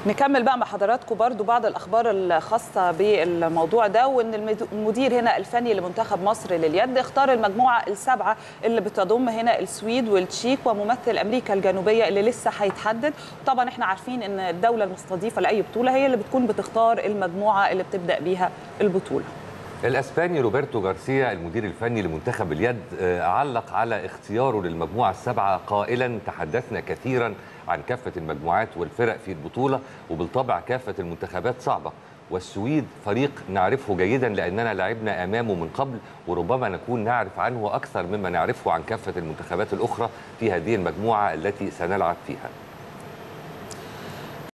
نكمل بقى مع حضراتكم برضو بعض الاخبار الخاصه بالموضوع ده وان المدير هنا الفني لمنتخب مصر لليد اختار المجموعه السبعه اللي بتضم هنا السويد والتشيك وممثل امريكا الجنوبيه اللي لسه هيتحدد طبعا احنا عارفين ان الدوله المستضيفه لاي بطوله هي اللي بتكون بتختار المجموعه اللي بتبدا بيها البطوله الاسباني روبرتو غارسيا المدير الفني لمنتخب اليد علق على اختياره للمجموعه السبعه قائلا تحدثنا كثيرا عن كافه المجموعات والفرق في البطوله وبالطبع كافه المنتخبات صعبه والسويد فريق نعرفه جيدا لاننا لعبنا امامه من قبل وربما نكون نعرف عنه اكثر مما نعرفه عن كافه المنتخبات الاخرى في هذه المجموعه التي سنلعب فيها